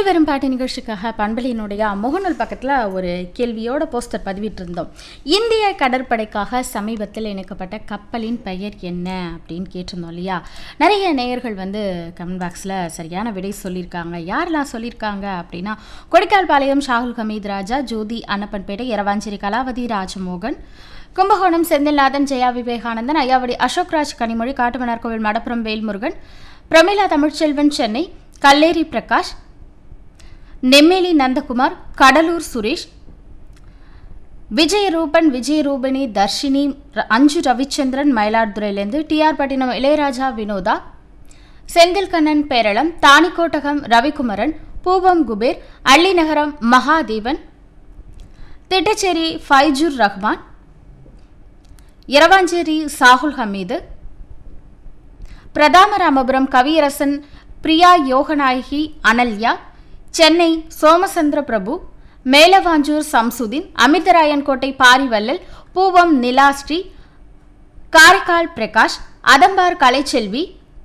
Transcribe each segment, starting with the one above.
வரும் பாட்டு நிகழ்ச்சிக்காக பண்பலியினுடைய முகநூல் பக்கத்தில் ஒரு கேள்வியோட போஸ்டர் பதிவிட்டிருந்தோம் இந்திய கடற்படைக்காக சமீபத்தில் இணைக்கப்பட்ட கப்பலின் பெயர் என்ன அப்படின்னு கேட்டிருந்தோம் இல்லையா நிறைய நேயர்கள் வந்து கமெண்ட் பாக்ஸில் சரியான விடை சொல்லியிருக்காங்க யாரெல்லாம் சொல்லியிருக்காங்க அப்படின்னா கொடிக்கால்பாளையம் ஷாகுல் ஹமீத் ராஜா ஜோதி அன்னப்பன்பேட்டை இரவாஞ்சேரி கலாவதி ராஜமோகன் கும்பகோணம் செந்தில்நாதன் ஜெயா விவேகானந்தன் ஐயாவடி அசோக்ராஜ் கனிமொழி காட்டுமன்னார் கோவில் மடப்புறம் வேல்முருகன் பிரமிளா தமிழ்ச்செல்வன் சென்னை கல்லேரி பிரகாஷ் நெம்மேலி நந்தகுமார் கடலூர் சுரேஷ் விஜயரூபன் விஜயரூபணி தர்ஷினி ர- அஞ்சு ரவிச்சந்திரன் மயிலாடுதுறையிலேருந்து டிஆர் பட்டினம் இளையராஜா வினோதா செந்தில்கண்ணன் பேரளம் தானிக்கோட்டகம் ரவிக்குமரன் பூவம் குபேர் அள்ளிநகரம் மகாதேவன் திட்டச்சேரி ஃபைஜுர் ரஹ்மான் இரவாஞ்சேரி சாகுல் ஹமீது பிரதாமராமபுரம் கவியரசன் பிரியா யோகநாயகி அனல்யா சென்னை சோமசந்திர பிரபு மேலவாஞ்சூர் சம்சுதீன் அமிர்தராயன்கோட்டை பாரிவல்லல் பூவம் நிலாஸ்ரீ காரைக்கால் பிரகாஷ் அதம்பார் கலைச்செல்வி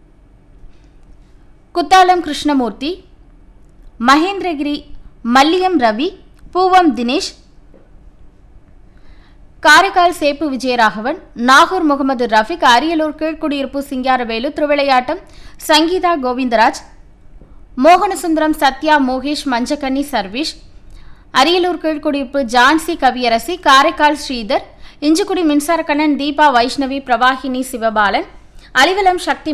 குத்தாலம் கிருஷ்ணமூர்த்தி மகேந்திரகிரி மல்லியம் ரவி பூவம் தினேஷ் காரைக்கால் சேப்பு விஜயராகவன் நாகூர் முகமது ரஃபிக் அரியலூர் கீழ்குடியிருப்பு சிங்காரவேலு திருவிளையாட்டம் சங்கீதா கோவிந்தராஜ் மோகனசுந்தரம் சத்யா மோகேஷ் மஞ்சக்கன்னி சர்வீஷ் அரியலூர் கீழ்குடியிருப்பு ஜான்சி கவியரசி காரைக்கால் ஸ்ரீதர் இஞ்சிக்குடி மின்சாரக்கண்ணன் தீபா வைஷ்ணவி பிரவாகினி சிவபாலன் அலிவலம் சக்தி